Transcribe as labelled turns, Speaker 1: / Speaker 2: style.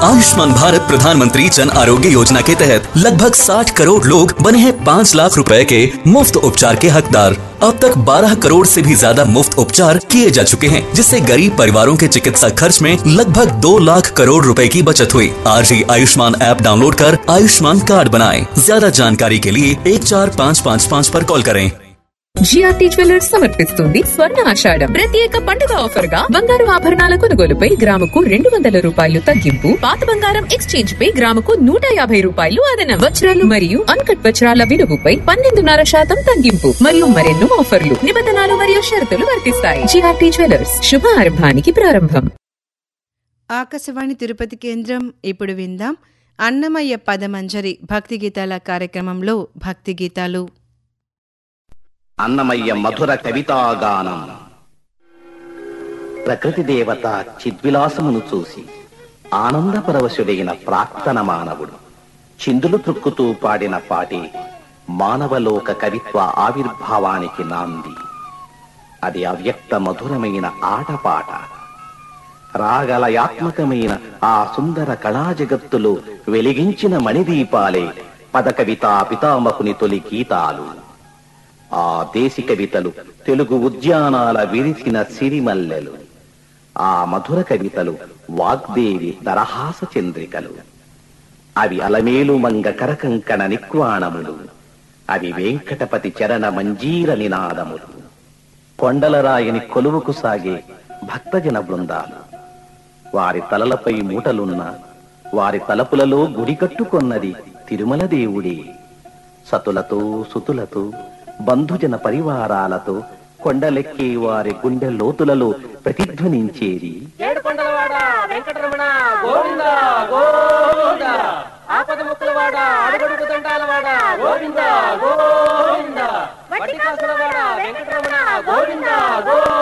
Speaker 1: आयुष्मान भारत प्रधानमंत्री जन आरोग्य योजना के तहत लगभग 60 करोड़ लोग बने हैं 5 लाख रुपए के मुफ्त उपचार के हकदार अब तक 12 करोड़ से भी ज्यादा मुफ्त उपचार किए जा चुके हैं जिससे गरीब परिवारों के चिकित्सा खर्च में लगभग 2 लाख करोड़ रुपए की बचत हुई आज ही आयुष्मान ऐप डाउनलोड कर आयुष्मान कार्ड बनाएं ज्यादा जानकारी के लिए एक चार पाँच पाँच पाँच पर कॉल करें
Speaker 2: జిఆర్టీ జ్యువెలర్స్ సమర్పిస్తుంది స్వర్ణ ఆషాఢం ప్రత్యేక పండుగ ఆఫర్ గా బంగారు ఆభరణాల కొనుగోలుపై గ్రాముకు రెండు వందల రూపాయలు తగ్గింపు పాత బంగారం ఎక్స్చేంజ్ పై గ్రాముకు నూట యాభై రూపాయలు అదనం వజ్రాలు మరియు అన్కట్ వజ్రాల విలువపై పన్నెండున్నర శాతం తగ్గింపు మరియు మరెన్నో ఆఫర్లు నిబంధనలు మరియు షరతులు వర్తిస్తాయి జిఆర్టీ జ్యువెలర్స్ శుభారంభానికి ప్రారంభం
Speaker 3: ఆకాశవాణి తిరుపతి కేంద్రం ఇప్పుడు విందాం అన్నమయ్య పదమంజరి భక్తి గీతాల కార్యక్రమంలో భక్తి గీతాలు
Speaker 4: అన్నమయ్య మధుర కవితాగానం ప్రకృతి దేవత చిద్విలాసమును చూసి ఆనందపరవశుడైన ప్రాక్తన మానవుడు చిందులు త్రుక్కుతూ పాడిన పాటి మానవలోక కవిత్వ ఆవిర్భావానికి నాంది అది అవ్యక్త మధురమైన ఆటపాట రాగలయాత్మకమైన ఆ సుందర కళా జగత్తులో వెలిగించిన మణిదీపాలే పదకవితా పితామహుని తొలి గీతాలు ఆ దేశి కవితలు తెలుగు ఉద్యానాల విరిసిన సిరిమల్లెలు ఆ మధుర కవితలు వాగ్దేవి దరహాస చంద్రికలు అవి అలమేలు మంగ కరకంకణ నిక్వాణములు అవి వెంకటపతి చరణ మంజీర నినాదములు కొండలరాయని కొలువుకు సాగే భక్తజన బృందాలు వారి తలలపై మూటలున్న వారి తలపులలో గుడి కట్టుకొన్నది తిరుమల దేవుడే సతులతో సుతులతో బంధుజన పరివారాలతో కొండలెక్కే వారి గుండె లోతులలో ప్రతిధ్వనించేది
Speaker 5: ఏడుకొండలవాడ వెంకటరమణ గోవింద గోవింద ఆపద ముక్కలవాడ అడుగడుగు దండాలవాడ గోవింద గోవింద వట్టి కాసులవాడ వెంకటరమణ